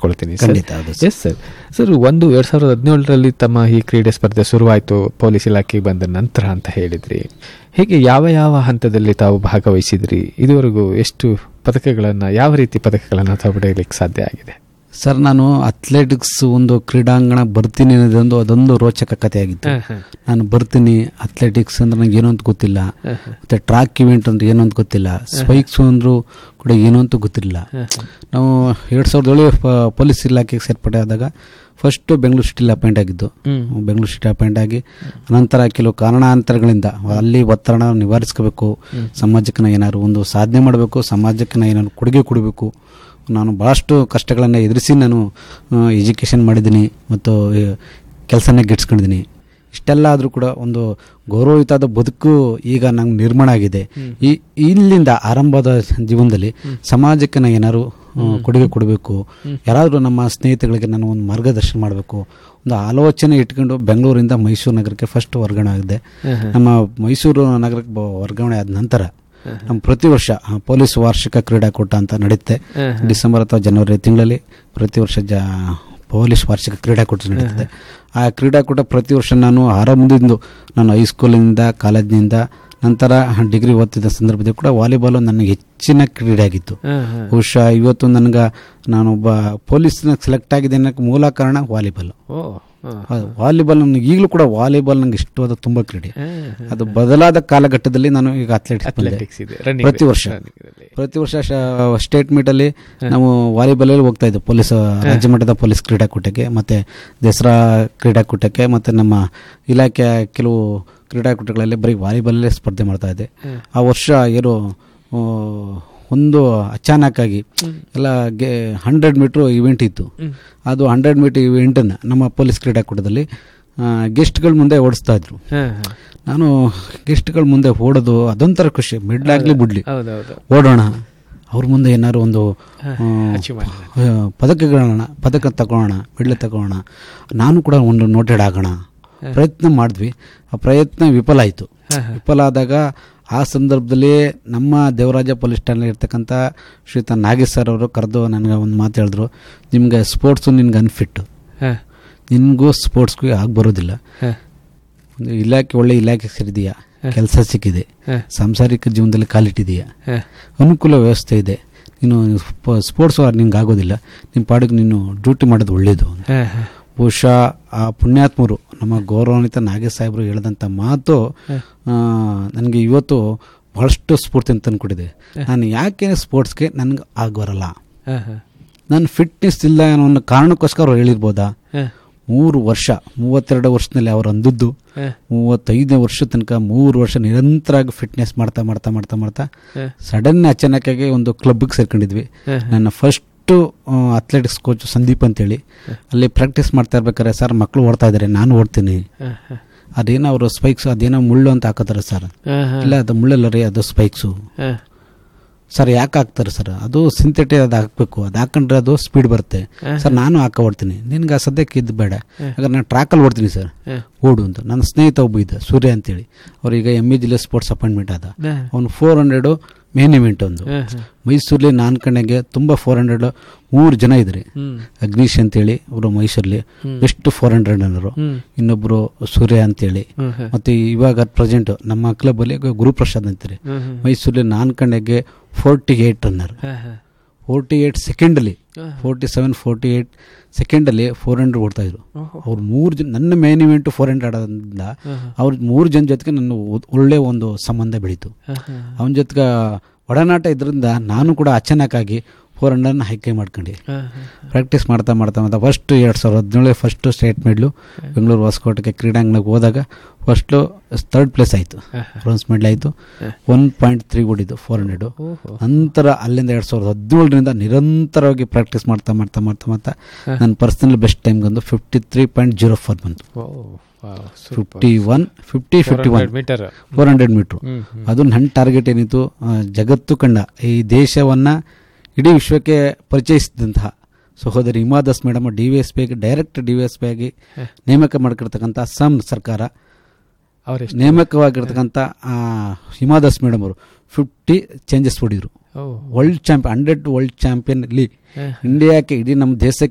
ಕೇಳ್ಕೊಳ್ತೀನಿ ಸರ್ ಖಂಡಿತ ಹೌದು ಎಸ್ ಸರ್ ಸರ್ ಒಂದು ಎರಡ್ ಸಾವಿರದ ಹದಿನೇಳರಲ್ಲಿ ತಮ್ಮ ಈ ಕ್ರೀಡೆ ಸ್ಪರ್ಧೆ ಶುರುವಾಯಿತು ಪೊಲೀಸ್ ಇಲಾಖೆಗೆ ಬಂದ ನಂತರ ಅಂತ ಹೇಳಿದ್ರಿ ಹೀಗೆ ಯಾವ ಯಾವ ಹಂತದಲ್ಲಿ ತಾವು ಭಾಗವಹಿಸಿದ್ರಿ ಇದುವರೆಗೂ ಎಷ್ಟು ಪದಕಗಳನ್ನು ಯಾವ ರೀತಿ ಪದಕಗಳನ್ನು ತಾವು ಪಡೆಯಲಿಕ್ಕೆ ಸಾಧ್ಯ ಆಗಿದೆ ಸರ್ ನಾನು ಅಥ್ಲೆಟಿಕ್ಸ್ ಒಂದು ಕ್ರೀಡಾಂಗಣ ಬರ್ತೀನಿ ಅನ್ನೋದೊಂದು ಅದೊಂದು ರೋಚಕ ಕಥೆಯಾಗಿತ್ತು ನಾನು ಬರ್ತೀನಿ ಅಥ್ಲೆಟಿಕ್ಸ್ ಅಂದ್ರೆ ನಂಗೆ ಏನೋ ಅಂತ ಗೊತ್ತಿಲ್ಲ ಮತ್ತೆ ಟ್ರ್ಯಾಕ್ ಇವೆಂಟ್ ಅಂದ್ರೆ ಏನೋ ಅಂತ ಗೊತ್ತಿಲ್ಲ ಸ್ಪೈಕ್ಸ್ ಅಂದ್ರು ಕೂಡ ಏನೋ ಅಂತ ಗೊತ್ತಿರಲಿಲ್ಲ ನಾವು ಎರಡು ಸಾವಿರದ ಏಳು ಪ- ಪೊಲೀಸ್ ಇಲಾಖೆಗೆ ಸೇರ್ಪಡೆ ಆದಾಗ ಫಸ್ಟ್ ಬೆಂಗಳೂರು ಸಿಟಿಲಿ ಅಪಾಯಿಂಟ್ ಆಗಿದ್ದು ಬೆಂಗಳೂರು ಸಿಟಿ ಅಪಾಯಿಂಟ್ ಆಗಿ ನಂತರ ಕೆಲವು ಕಾರಣಾಂತರಗಳಿಂದ ಅಲ್ಲಿ ಒತ್ತಡ ನಿವಾರಿಸ್ಕೋಬೇಕು ಸಮಾಜಕ್ಕೆ ನಾ ಏನಾದ್ರು ಒಂದು ಸಾಧನೆ ಮಾಡಬೇಕು ಸಮಾಜಕ್ಕೆ ನಾ ಏನಾದ್ರು ಕೊಡುಗೆ ಕೊಡಬೇಕು ನಾನು ಭಾಳಷ್ಟು ಕಷ್ಟಗಳನ್ನು ಎದುರಿಸಿ ನಾನು ಎಜುಕೇಷನ್ ಮಾಡಿದ್ದೀನಿ ಮತ್ತು ಕೆಲಸನ ಗಿಟ್ಸ್ಕೊಂಡಿದ್ದೀನಿ ಇಷ್ಟೆಲ್ಲ ಆದರೂ ಕೂಡ ಒಂದು ಗೌರವಯುತವಾದ ಬದುಕು ಈಗ ನಂಗೆ ನಿರ್ಮಾಣ ಆಗಿದೆ ಈ ಇಲ್ಲಿಂದ ಆರಂಭದ ಜೀವನದಲ್ಲಿ ಸಮಾಜಕ್ಕೆ ನಾನು ಏನಾದ್ರು ಆ, ಕೊಡುಗೆ ಕೊಡಬೇಕು ಯಾರಾದರೂ ನಮ್ಮ ಸ್ನೇಹಿತಗಳಿಗೆ ನಾನು ಒಂದು ಮಾರ್ಗದರ್ಶನ ಮಾಡಬೇಕು ಒಂದು ಆಲೋಚನೆ ಇಟ್ಕೊಂಡು ಬೆಂಗಳೂರಿಂದ ಮೈಸೂರು ನಗರಕ್ಕೆ ಫಸ್ಟ್ ವರ್ಗಾವಣೆ ಆಗಿದೆ ನಮ್ಮ ಮೈಸೂರು ನಗರಕ್ಕೆ ಬ- ವರ್ಗಾವಣೆ ಆದ ನಂತರ ನಮ್ಮ ಪ್ರತಿ ವರ್ಷ ಆ, ಪೊಲೀಸ್ ವಾರ್ಷಿಕ ಕ್ರೀಡಾಕೂಟ ಅಂತ ನಡೆಯುತ್ತೆ ಡಿಸೆಂಬರ್ ಅಥವಾ ಜನವರಿ ತಿಂಗಳಲ್ಲಿ ಪ್ರತಿ ವರ್ಷ ಜ ಪೊಲೀಸ್ ವಾರ್ಷಿಕ ಕ್ರೀಡಾಕೂಟ ನಡೀತದೆ ಆ ಕ್ರೀಡಾಕೂಟ ಪ್ರತಿ ವರ್ಷ ನಾನು ಆರಂಭದಿಂದ ನಾನು ಹೈಸ್ಕೂಲಿನಿಂದ ಕಾಲೇಜಿನಿಂದ ನಂತರ ಡಿಗ್ರಿ ಓದ್ತಿದ್ದ ಸಂದರ್ಭದಲ್ಲಿ ಕೂಡ ವಾಲಿಬಾಲ್ ನನಗೆ ಹೆಚ್ಚಿನ ಕ್ರೀಡೆ ಆಗಿತ್ತು ಬಹುಶಃ ಇವತ್ತು ನನಗೆ ನಾನೊಬ್ಬ ಪೊಲೀಸ್ನ ಸೆಲೆಕ್ಟ್ ಆಗಿದೆ ಅನ್ನೋಕ್ಕೆ ಮೂಲ ಕಾರಣ ವಾಲಿಬಾಲ್ ಓ ವಾಲಿಬಾಲ್ ನನಗೆ ಈಗಲೂ ಕೂಡ ವಾಲಿಬಾಲ್ ನನಗೆ ಇಷ್ಟವಾದ ತುಂಬ ಕ್ರೀಡೆ ಅದು ಬದಲಾದ ಕಾಲಘಟ್ಟದಲ್ಲಿ ನಾನು ಈಗ ಅಥ್ಲೆಟಿಕ್ಸ್ ಅಥ್ಲೆಟಿಕ್ಸ್ ಇದೆ ರನ್ನಿಂಗ್ ಪ್ರತಿ ವರ್ಷ ಪ್ರತಿ ವರ್ಷ ಸ್ಟೇಟ್ ಮೀಟ್ ಅಲ್ಲಿ ನಾವು ವಾಲಿಬಾಲ್ ಅಲ್ಲಿ ಹೋಗ್ತಾ ಇದ್ದೆ ಪೊಲೀಸ್ ರಾಜ್ಯ ಮಟ್ಟದ ಪೊಲೀಸ್ ಕ್ರೀಡಾಕೂಟಕ್ಕೆ ಮತ್ತೆ ದಸರಾ ಕ್ರೀಡಾಕೂಟಕ್ಕೆ ಮತ್ತೆ ನಮ್ಮ ಇಲಾಖೆಯ ಕೆಲವು ಕ್ರೀಡಾಕೂಟಗಳಲ್ಲಿ ಬರೀ ವಾಲಿಬಾಲಲ್ಲೇ ಸ್ಪರ್ಧೆ ಮಾಡ್ತಾ ಇದ್ದೆ ಆ ವರ್ಷ ಏನು ಆ, ಒಂದು ಅಚಾನಕ್ಕಾಗಿ ಎಲ್ಲ ಗೆ ಹಂಡ್ರೆಡ್ ಮೀಟ್ರ್ ಇವೆಂಟ್ ಇತ್ತು ಅದು ಹಂಡ್ರೆಡ್ ಮೀಟರ್ ಇವೆಂಟನ್ನು ನಮ್ಮ ಪೊಲೀಸ್ ಕ್ರೀಡಾಕೂಟದಲ್ಲಿ ಗೆಸ್ಟ್ಗಳ ಮುಂದೆ ಓಡಿಸ್ತಾ ಇದ್ರು ನಾನು ಗೆಸ್ಟ್ಗಳ ಮುಂದೆ ಓಡೋದು ಅದೊಂಥರ ಖುಷಿ ಮಿಡ್ಲಾಗ್ಲಿ ಬಿಡ್ಲಿ ಹೌದೌದು ಓಡೋಣ ಅವ್ರ ಮುಂದೆ ಏನಾದ್ರು ಒಂದು ಆ, achievement. ಆ, ಪದಕಗಳನ್ನ ಪದಕ ತಗೊಳ್ಳೋಣ ಮೆಡ್ಲ್ ತಗೊಳ್ಳೋಣ ನಾನು ಕೂಡ ಒಂದು ನೋಟೆಡ್ ಆಗೋಣ ಪ್ರಯತ್ನ ಮಾಡಿದ್ವಿ ಆ ಪ್ರಯತ್ನ ವಿಫಲ ಆಯಿತು ವಿಫಲ ಆದಾಗ ಆ ಸಂದರ್ಭದಲ್ಲಿ ನಮ್ಮ ದೇವರಾಜ ಪೊಲೀಸ್ ಠಾಣೆ ಇರ್ತಕ್ಕಂಥ ಶ್ರೀಯುತ ನಾಗೇಶ್ ಸರ್ ಅವರು ಕರೆದು ನನಗೆ ಒಂದು ಮಾತು ಹೇಳಿದ್ರು ನಿಮ್ಗೆ ಸ್ಪೋರ್ಟ್ಸು ನಿನ್ಗೆ ಅನ್ಫಿಟ್ಟು ಹ, ನಿನಗೂ ಸ್ಪೋರ್ಟ್ಸ್ಗೂ ಆಗಿ ಬರೋದಿಲ್ಲ ಹ, ಒಂದು ಇಲಾಖೆ ಒಳ್ಳೆ ಇಲಾಖೆ ಸೇರಿದೆಯಾ ಕೆಲಸ ಸಿಕ್ಕಿದೆ ಹ, ಸಾಂಸಾರಿಕ ಜೀವನದಲ್ಲಿ ಕಾಲಿಟ್ಟಿದೆಯಾ ಹ, ಅನುಕೂಲ ವ್ಯವಸ್ಥೆ ಇದೆ ನೀನು ಸ್ಪೋರ್ಟ್ಸ್ ನಿಂಗೆ ಆಗೋದಿಲ್ಲ ನಿಮ್ಮ ಪಾಡಿಗೆ ನೀನು ಡ್ಯೂಟಿ ಮಾಡೋದು ಒಳ್ಳೆಯದು ಹ, ಹ. ಬಹುಶಃ ಆ ಪುಣ್ಯಾತ್ಮರು ನಮ್ಮ ಗೌರವಾನ್ವಿತ ನಾಗೇಶ್ ಸಾಹೇಬರು ಹೇಳಿದಂಥ ಮಾತು ನನಗೆ ಇವತ್ತು ಬಹಳಷ್ಟು ಸ್ಫೂರ್ತಿ ಅಂತ ತಂದ್ಕೊಟ್ಟಿದೆ ನಾನು ಯಾಕೆ ಸ್ಪೋರ್ಟ್ಸ್ಗೆ ನನಗೆ ಆಗಬರಲ್ಲ ಹ, ಹ. ನನ್ನ ಫಿಟ್ನೆಸ್ ಇಲ್ಲ ಅನ್ನೋ ಒಂದು ಕಾರಣಕ್ಕೋಸ್ಕರ ಅವ್ರು ಹೇಳಿರ್ಬೋದಾ ಹ, ಮೂರು ವರ್ಷ ಮೂವತ್ತೆರಡು ವರ್ಷದಲ್ಲಿ ಅವ್ರು ಅಂದದ್ದು ಹ, ಮೂವತ್ತೈದನೇ ವರ್ಷ ತನಕ ಮೂರು ವರ್ಷ ನಿರಂತರವಾಗಿ ಫಿಟ್ನೆಸ್ ಮಾಡ್ತಾ ಮಾಡ್ತಾ ಮಾಡ್ತಾ ಮಾಡ್ತಾ ಹ. ಸಡನ್ ಅಚಾನಕ್ಕಾಗಿ ಒಂದು ಕ್ಲಬ್ಗೆ ಸೇರ್ಕೊಂಡಿದ್ವಿ ಹ, ನನ್ನ ಫಸ್ಟು ಅಥ್ಲೆಟಿಕ್ಸ್ ಕೋಚ್ ಸಂದೀಪ್ ಅಂತೇಳಿ ಅಲ್ಲಿ ಪ್ರಾಕ್ಟೀಸ್ ಮಾಡ್ತಾ ಇರ್ಬೇಕಾದ್ರೆ ಸರ್ ಮಕ್ಕಳು ಓಡ್ತಾ ಇದ್ದಾರೆ ನಾನು ಓಡ್ತೀನಿ ಹ, ಹ. ಅದೇನೋ ಅವರು ಸ್ಪೈಕ್ಸ್ ಅದೇನೋ ಮುಳ್ಳು ಅಂತ ಹಾಕೋತಾರೆ ಸರ್ ಹ, ಹ. ಇಲ್ಲ ಅದು ಮುಳ್ಳಲ್ಲ ರೀ ಅದು ಸ್ಪೈಕ್ಸು ಹ, ಸರ್ ಯಾಕೆ ಹಾಕ್ತಾರೆ ಸರ್ ಅದು ಸಿಂಥೆಟಿಕ್ ಅದು ಹಾಕಬೇಕು ಅದು ಹಾಕೊಂಡ್ರೆ ಅದು ಸ್ಪೀಡ್ ಬರುತ್ತೆ ಸರ್ ನಾನು ಹಾಕ ಓಡ್ತೀನಿ ನಿನ್ಗೆ ಆ ಸದ್ಯಕ್ಕೆ ಇದು ಬೇಡ ಹಾಗಾದ್ರೆ ನಾನು ಟ್ರ್ಯಾಕಲ್ಲಿ ಓಡ್ತೀನಿ ಸರ್ ಹ. ಓಡು ಅಂತ ನನ್ನ ಸ್ನೇಹಿತ ಒಬ್ಬ ಇದ್ದ ಸೂರ್ಯ ಅಂತೇಳಿ ಅವ್ರೀಗ ಎಮ್ ಇ ಜಿಲ್ಲೆ ಸ್ಪೋರ್ಟ್ಸ್ ಅಪಾಯಿಂಟ್ಮೆಂಟ್ ಆದ ಹ, ಅವನು ಫೋರ್ ಹಂಡ್ರೆಡು ಮೇನ್ ಇವೆಂಟ್ ಒಂದು ಹ, ಹ. ಮೈಸೂರಲ್ಲಿ ನಾನು ಕಣ್ಣಗೆ ತುಂಬ ಫೋರ್ ಹಂಡ್ರೆಡ್ ಮೂರು ಜನ ಇದ್ರಿ ಹ್ಮ್. ಅಗ್ನೀಶ್ ಅಂತೇಳಿ ಅವರು ಮೈಸೂರಲ್ಲಿ ಬೆಸ್ಟ್ ಫೋರ್ ಹಂಡ್ರೆಡ್ ಅನ್ನೋರು ಹ್ಮ್. ಇನ್ನೊಬ್ಬರು ಸೂರ್ಯ ಅಂತೇಳಿ ಹ್ಮ್, ಹ. ಮತ್ತು ಇವಾಗ ಪ್ರೆಸೆಂಟ್ ನಮ್ಮ ಕ್ಲಬ್ಬಲ್ಲಿ ಗುರುಪ್ರಸಾದ್ ಅಂತಾರೆ ಹ್ಮ್, ಹ್ಮ್. ಮೈಸೂರಲ್ಲಿ ನಾನು ಕಣ್ಣಗೆ ಫೋರ್ಟಿ ಏಯ್ಟ್ ರನ್ನರ್ ಹ, ಹ. ಫೋರ್ಟಿ ಏಯ್ಟ್ ಸೆಕೆಂಡಲ್ಲಿ ಹ. ಫೋರ್ಟಿ ಸೆವೆನ್ ಫೋರ್ಟಿ ಏಯ್ಟ್ ಸೆಕೆಂಡಲ್ಲಿ ಫೋರ್ ಹಂಡ್ರೆಡ್ ಓಡ್ತಾ ಇದ್ರು ಓಹೋ. ಅವ್ರು ಮೂರು ಜನ ನನ್ನ ಮೇನ್ ಇವೆಂಟ್ ಫೋರ್ ಹಂಡ್ರೆಡ್ ಆದ್ರಿಂದ ಹ, ಹ. ಅವ್ರ ಮೂರು ಜನ ಜೊತೆಗೆ ನನ್ನ ಒ- ಒಳ್ಳೆ ಒಂದು ಸಂಬಂಧ ಬೆಳೀತು ಹ, ಹ. ಅವನ ಜೊತೆಗೆ ಒಡನಾಟ ಇದರಿಂದ ನಾನು ಕೂಡ ಅಚಾನಕ್ಕಾಗಿ ಫೋರ್ ಹಂಡ್ರೆಡ್ನ ಹೈಕೆ ಮಾಡ್ಕೊಂಡು ಹ, ಹ. ಪ್ರಾಕ್ಟೀಸ್ ಮಾಡ್ತಾ ಮಾಡ್ತಾ ಮಾಡ್ತಾ ಫಸ್ಟ್ ಎರಡು ಸಾವಿರದ ಹದಿನೇಳು ಫಸ್ಟು ಸ್ಟೇಟ್ ಮೆಡ್ಲು ಬೆಂಗಳೂರು ಹೊಸಕೋಟೆಗೆ ಕ್ರೀಡಾಂಗಣಕ್ಕೆ ಹೋದಾಗ ಫಸ್ಟು ಥರ್ಡ್ ಪ್ಲೇಸ್ ಆಯಿತು ಬ್ರೋನ್ಸ್ ಮೆಡಲ್ ಆಯಿತು ಒನ್ ಪಾಯಿಂಟ್ ತ್ರೀ ಓಡಿದ್ದು ಫೋರ್ ಹಂಡ್ರೆಡು ಓಹೋ. ನಂತರ ಅಲ್ಲಿಂದ ಎರಡು ಸಾವಿರದ ಹದಿನೇಳರಿಂದ ನಿರಂತರವಾಗಿ ಪ್ರಾಕ್ಟೀಸ್ ಮಾಡ್ತಾ ಮಾಡ್ತಾ ಮಾಡ್ತಾ ಮಾಡ್ತಾ ನನ್ನ ಪರ್ಸನಲ್ ಬೆಸ್ಟ್ ಟೈಮ್ಗೆ ಒಂದು fifty three point zero four ಬಂತು oh, wow, super. Fifty one fifty fifty one 400 metre four hundred metre hmm, hmm. ಅದು ನನ್ನ ಟಾರ್ಗೆಟ್ ಏನಿತ್ತು ಆ, ಜಗತ್ತು ಕಂಡ ಈ ದೇಶವನ್ನು ಇಡೀ ವಿಶ್ವಕ್ಕೆ ಪರಿಚಯಿಸಿದಂತಹ ಸಹೋದರಿ Hima Das madam D V S P ಆಗಿ direct D V S P ಆಗಿ ನೇಮಕ ಮಾಡ್ಕಿರ್ತಕ್ಕಂಥ ಅಸ್ಸಾಂ ಸರ್ಕಾರ ಅವರೆಷ್ಟು ನೇಮಕವಾಗಿರ್ತಕ್ಕಂಥ ಆ, ಹಿಮಾ ದಾಸ್ ಮೇಡಮ್ ಅವರು ಫಿಫ್ಟಿ ಚೇಂಜಸ್ ಹೊಡಿದ್ರು oh world champion hundred world champion league ಹ. ಇಂಡಿಯಾಕ್ಕೆ ಇಡೀ ನಮ್ಮ ದೇಶಕ್ಕೆ